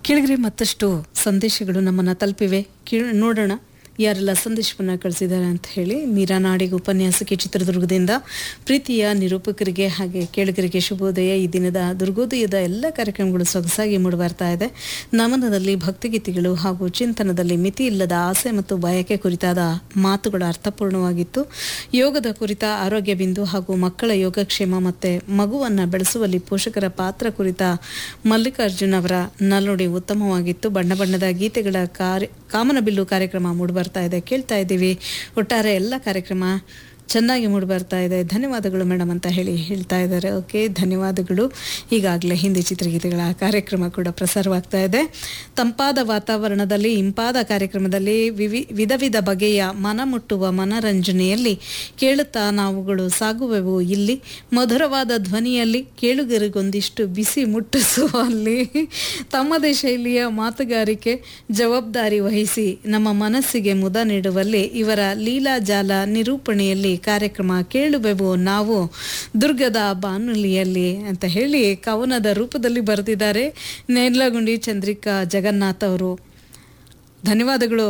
ಕೆಳಗರೆ ಮತ್ತಷ್ಟು ಸಂದೇಶಗಳು ನಮ್ಮನ್ನು ತಲುಪಿವೆ ಕೇಳ ನೋಡೋಣ ಯಾರೆಲ್ಲ ಸಂದೇಶವನ್ನು ಕಳಿಸಿದ್ದಾರೆ ಅಂತ ಹೇಳಿ ಮೀರಾ ನಾಡಿಗ ಉಪನ್ಯಾಸಕಿ ಚಿತ್ರದುರ್ಗದಿಂದ ಪ್ರೀತಿಯ ನಿರೂಪಕರಿಗೆ ಹಾಗೆ ಕೇಳುಗರಿಗೆ ಶುಭೋದಯ ಈ ದಿನದ ದುರ್ಗೋದಯದ ಎಲ್ಲ ಕಾರ್ಯಕ್ರಮಗಳು ಸೊಗಸಾಗಿ ಮೂಡಿಬರ್ತಾ ಇದೆ ನಮನದಲ್ಲಿ ಭಕ್ತಿಗೀತೆಗಳು ಹಾಗೂ ಚಿಂತನದಲ್ಲಿ ಮಿತಿ ಇಲ್ಲದ ಆಸೆ ಮತ್ತು ಬಯಕೆ ಕುರಿತಾದ ಮಾತುಗಳು ಅರ್ಥಪೂರ್ಣವಾಗಿತ್ತು ಯೋಗದ ಕುರಿತ ಆರೋಗ್ಯ ಬಿಂದು ಹಾಗೂ ಮಕ್ಕಳ ಯೋಗಕ್ಷೇಮ ಮತ್ತು ಮಗುವನ್ನು ಬೆಳೆಸುವಲ್ಲಿ ಪೋಷಕರ ಪಾತ್ರ ಕುರಿತ ಮಲ್ಲಿಕಾರ್ಜುನ್ ಅವರ ನಲ್ನುಡಿ ಉತ್ತಮವಾಗಿತ್ತು ಬಣ್ಣ ಬಣ್ಣದ ಗೀತೆಗಳ ಕಾರ್ಯ ಕಾಮನಬಿಲ್ಲು ಕಾರ್ಯಕ್ರಮ ಮೂಡಿಬರ್ತಾ ಇದೆ ಕೇಳ್ತಾ ಇದ್ದೀವಿ ಒಟ್ಟಾರೆ ಎಲ್ಲ ಕಾರ್ಯಕ್ರಮ ಚೆನ್ನಾಗಿ ಮೂಡಿಬರ್ತಾ ಇದೆ ಧನ್ಯವಾದಗಳು ಮೇಡಮ್ ಅಂತ ಹೇಳಿ ಹೇಳ್ತಾ ಇದ್ದಾರೆ ಓಕೆ ಧನ್ಯವಾದಗಳು ಈಗಾಗಲೇ ಹಿಂದಿ ಚಿತ್ರಗೀತೆಗಳ ಕಾರ್ಯಕ್ರಮ ಕೂಡ ಪ್ರಸಾರವಾಗ್ತಾ ಇದೆ ತಂಪಾದ ವಾತಾವರಣದಲ್ಲಿ ಇಂಪಾದ ಕಾರ್ಯಕ್ರಮದಲ್ಲಿ ವಿವಿ ವಿಧ ವಿಧ ಬಗೆಯ ಮನ ಮುಟ್ಟುವ ಮನರಂಜನೆಯಲ್ಲಿ ಕೇಳುತ್ತಾ ನಾವುಗಳು ಸಾಗುವೆವು ಇಲ್ಲಿ ಮಧುರವಾದ ಧ್ವನಿಯಲ್ಲಿ ಕೇಳುಗರಿಗೊಂದಿಷ್ಟು ಬಿಸಿ ಮುಟ್ಟಿಸುವಲ್ಲಿ ತಮ್ಮದೇ ಶೈಲಿಯ ಮಾತುಗಾರಿಕೆ ಜವಾಬ್ದಾರಿ ವಹಿಸಿ ನಮ್ಮ ಮನಸ್ಸಿಗೆ ಮುದ ನೀಡುವಲ್ಲಿ ಇವರ ಲೀಲಾಜಾಲ ನಿರೂಪಣೆಯಲ್ಲಿ ಕಾರ್ಯಕ್ರಮ ಕೇಳುವೆವು ನಾವು ದುರ್ಗದ ಬಾನುಲಿಯಲ್ಲಿ ಅಂತ ಹೇಳಿ ಕವನದ ರೂಪದಲ್ಲಿ ಬರೆದಿದ್ದಾರೆ ನೇರ್ಲಗುಂಡಿ ಚಂದ್ರಿಕಾ ಜಗನ್ನಾಥ್ ಅವರು ಧನ್ಯವಾದಗಳು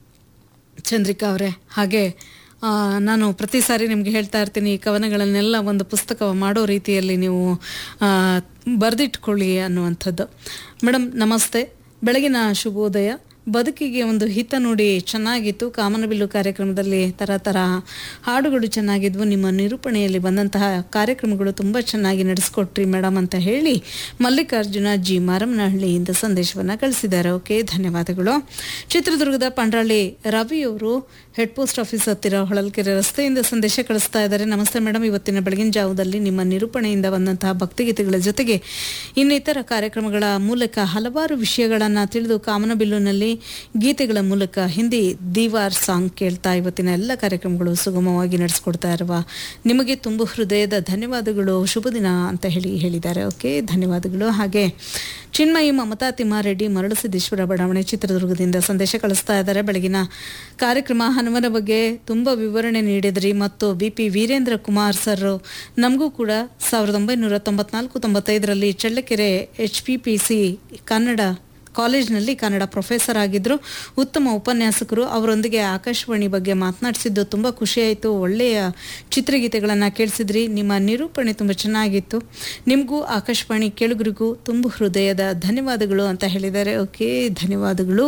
ಚಂದ್ರಿಕಾ ಅವರೇ ಹಾಗೆ ಆ, ನಾನು ಪ್ರತಿ ಸಾರಿ ನಿಮಗೆ ಹೇಳ್ತಾ ಇರ್ತೀನಿ ಈ ಕವನಗಳನ್ನೆಲ್ಲ ಒಂದು ಪುಸ್ತಕ ಮಾಡೋ ರೀತಿಯಲ್ಲಿ ನೀವು ಬರೆದಿಟ್ಕೊಳ್ಳಿ ಅನ್ನುವಂಥದ್ದು ಮೇಡಮ್ ನಮಸ್ತೆ ಬೆಳಗಿನ ಶುಭೋದಯ ಬದುಕಿಗೆ ಒಂದು ಹಿತ ನುಡಿ ಚೆನ್ನಾಗಿತ್ತು ಕಾಮನಬಿಲ್ಲು ಕಾರ್ಯಕ್ರಮದಲ್ಲಿ ಥರ ಥರ ಹಾಡುಗಳು ಚೆನ್ನಾಗಿದ್ವು ನಿಮ್ಮ ನಿರೂಪಣೆಯಲ್ಲಿ ಬಂದಂತಹ ಕಾರ್ಯಕ್ರಮಗಳು ತುಂಬ ಚೆನ್ನಾಗಿ ನಡೆಸ್ಕೊಟ್ರಿ ಮೇಡಮ್ ಅಂತ ಹೇಳಿ ಮಲ್ಲಿಕಾರ್ಜುನ ಜಿ ಮಾರಮ್ಮನಹಳ್ಳಿಯಿಂದ ಸಂದೇಶವನ್ನು ಕಳಿಸಿದ್ದಾರೆ ಓಕೆ ಧನ್ಯವಾದಗಳು ಚಿತ್ರದುರ್ಗದ ಪಂಡ್ರಳ್ಳಿ ರವಿಯವರು ಹೆಡ್ ಪೋಸ್ಟ್ ಆಫೀಸ್ ಹತ್ತಿರ ಹೊಳಲ್ಕೆರೆ ರಸ್ತೆಯಿಂದ ಸಂದೇಶ ಕಳಿಸ್ತಾ ಇದ್ದಾರೆ ನಮಸ್ತೆ ಮೇಡಮ್ ಇವತ್ತಿನ ಬೆಳಗಿನ ಜಾವದಲ್ಲಿ ನಿಮ್ಮ ನಿರೂಪಣೆಯಿಂದ ಬಂದಂತಹ ಭಕ್ತಿಗೀತೆಗಳ ಜೊತೆಗೆ ಇನ್ನಿತರ ಕಾರ್ಯಕ್ರಮಗಳ ಮೂಲಕ ಹಲವಾರು ವಿಷಯಗಳನ್ನು ತಿಳಿದು ಕಾಮನಬಿಲ್ಲುನಲ್ಲಿ ಗೀತೆಗಳ ಮೂಲಕ ಹಿಂದಿ ದೀವಾರ್ ಸಾಂಗ್ ಕೇಳ್ತಾ ಇವತ್ತಿನ ಎಲ್ಲ ಕಾರ್ಯಕ್ರಮಗಳು ಸುಗಮವಾಗಿ ನಡೆಸ್ಕೊಡ್ತಾ ಇರುವ ನಿಮಗೆ ತುಂಬು ಹೃದಯದ ಧನ್ಯವಾದಗಳು ಶುಭ ದಿನ ಅಂತ ಹೇಳಿ ಹೇಳಿದ್ದಾರೆ ಓಕೆ ಧನ್ಯವಾದಗಳು ಹಾಗೆ ಚಿನ್ಮಯಿ ಮಮತಾ ತಿಮ್ಮಾರೆಡ್ಡಿ ಮರಳಸಿದ್ದೇಶ್ವರ ಬಡಾವಣೆ ಚಿತ್ರದುರ್ಗದಿಂದ ಸಂದೇಶ ಕಳಿಸ್ತಾ ಇದ್ದಾರೆ ಬೆಳಗಿನ ಕಾರ್ಯಕ್ರಮ ಹನುಮನ ಬಗ್ಗೆ ತುಂಬ ವಿವರಣೆ ನೀಡಿದ್ರಿ ಮತ್ತು B P Veerendra Kumar sir ನಮಗೂ ಕೂಡ ಸಾವಿರದ ಒಂಬೈನೂರ ತೊಂಬತ್ನಾಲ್ಕು ತೊಂಬತ್ತೈದರಲ್ಲಿ Challakere H P P C Kannada ಕಾಲೇಜ್ನಲ್ಲಿ ಕನ್ನಡ ಪ್ರೊಫೆಸರ್ ಆಗಿದ್ದರು ಉತ್ತಮ ಉಪನ್ಯಾಸಕರು ಅವರೊಂದಿಗೆ ಆಕಾಶವಾಣಿ ಬಗ್ಗೆ ಮಾತನಾಡಿಸಿದ್ದು ತುಂಬ ಖುಷಿಯಾಯಿತು ಒಳ್ಳೆಯ ಚಿತ್ರಗೀತೆಗಳನ್ನು ಕೇಳಿಸಿದ್ರಿ ನಿಮ್ಮ ನಿರೂಪಣೆ ತುಂಬ ಚೆನ್ನಾಗಿತ್ತು ನಿಮಗೂ ಆಕಾಶವಾಣಿ ಕೇಳುಗರಿಗೂ ತುಂಬ ಹೃದಯದ ಧನ್ಯವಾದಗಳು ಅಂತ ಹೇಳಿದ್ದಾರೆ ಓಕೆ ಧನ್ಯವಾದಗಳು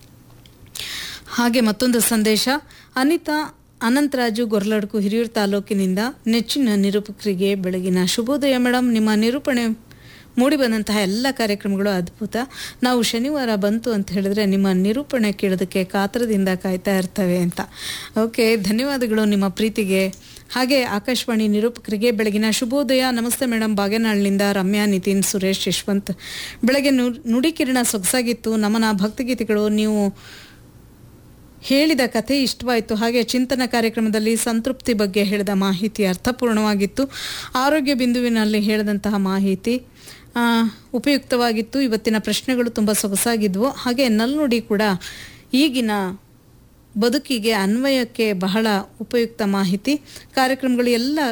ಹಾಗೆ ಮತ್ತೊಂದು ಸಂದೇಶ ಅನಿತಾ ಅನಂತರಾಜು ಗೊರ್ಲಡ್ಕು ಹಿರಿಯೂರು ತಾಲೂಕಿನಿಂದ ನೆಚ್ಚಿನ ನಿರೂಪಕರಿಗೆ ಬೆಳಗಿನ ಶುಭೋದಯ ಮೇಡಮ್ ನಿಮ್ಮ ನಿರೂಪಣೆ ಮೂಡಿ ಬಂದಂತಹ ಎಲ್ಲ ಕಾರ್ಯಕ್ರಮಗಳು ಅದ್ಭುತ ನಾವು ಶನಿವಾರ ಬಂತು ಅಂತ ಹೇಳಿದ್ರೆ ನಿಮ್ಮ ನಿರೂಪಣೆ ಕೇಳೋದಕ್ಕೆ ಕಾತರದಿಂದ ಕಾಯ್ತಾ ಇರ್ತವೆ ಅಂತ ಓಕೆ ಧನ್ಯವಾದಗಳು ನಿಮ್ಮ ಪ್ರೀತಿಗೆ ಹಾಗೆ ಆಕಾಶವಾಣಿ ನಿರೂಪಕರಿಗೆ ಬೆಳಗಿನ ಶುಭೋದಯ ನಮಸ್ತೆ ಮೇಡಮ್ ಬಾಗೇನಾಳ್ನಿಂದ ರಮ್ಯಾ ನಿತಿನ್ ಸುರೇಶ್ ಯಶವಂತ್ ಬೆಳಗ್ಗೆ ನು ನುಡಿ ಕಿರಣ ಸೊಗಸಾಗಿತ್ತು ನಮನ ಭಕ್ತಿಗೀತೆಗಳು ನೀವು ಹೇಳಿದ ಕಥೆ ಇಷ್ಟವಾಯಿತು ಹಾಗೆ ಚಿಂತನ ಕಾರ್ಯಕ್ರಮದಲ್ಲಿ ಸಂತೃಪ್ತಿ ಬಗ್ಗೆ ಹೇಳಿದ ಮಾಹಿತಿ ಅರ್ಥಪೂರ್ಣವಾಗಿತ್ತು ಆರೋಗ್ಯ ಬಿಂದುವಿನಲ್ಲಿ ಹೇಳಿದಂತಹ ಮಾಹಿತಿ ಆ, ಉಪಯುಕ್ತವಾಗಿತ್ತು ಇವತ್ತಿನ ಪ್ರಶ್ನೆಗಳು ತುಂಬ ಸೊಗಸಾಗಿದ್ವು ಹಾಗೆ ನಲ್ನುಡಿ ಕೂಡ ಈಗಿನ ಬದುಕಿಗೆ ಅನ್ವಯಕ್ಕೆ ಬಹಳ ಉಪಯುಕ್ತ ಮಾಹಿತಿ ಕಾರ್ಯಕ್ರಮಗಳು ಎಲ್ಲ